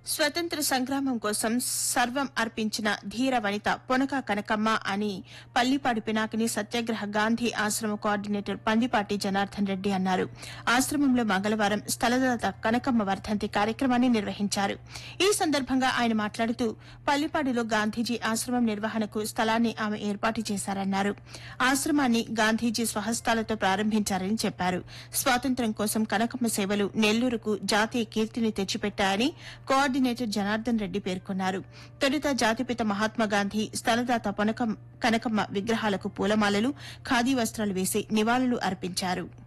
స్వతంత్ర సంగ్రామం కోసం సర్వం అర్పించిన ధీర వనిత పొనక కనకమ్మ అని పల్లిపాడు పినాకిని సత్యాగ్రహ గాంధీ ఆశ్రమ కోఆర్డినేటర్ పందిపాటి జనార్దన్ రెడ్డి అన్నారు ఆశ్రమంలో మంగళవారం స్థలదాత కనకమ్మ వర్ధంతి కార్యక్రమాన్ని నిర్వహించారు ఈ సందర్భంగా ఆయన మాట్లాడుతూ పల్లిపాడులో గాంధీజీ ఆశ్రమం నిర్వహణకు స్థలాన్ని ఆమె ఏర్పాటు చేశారన్నారు ఆశ్రమాన్ని గాంధీజీ స్వహస్తాలతో ప్రారంభించారని చెప్పారు స్వాతంత్ర్యం కోసం కనకమ్మ సేవలు నెల్లూరుకు జాతీయ కీర్తిని తెచ్చిపెట్టాయని కోఆర్డినేటర్ జనార్దన్ రెడ్డి పేర్కొన్నారు తొలుత జాతిపిత మహాత్మా గాంధీ స్థలదాత పొనకం కనకమ్మ విగ్రహాలకు పూలమాలలు ఖాదీ వస్త్రాలు వేసి నివాళులు అర్పించారు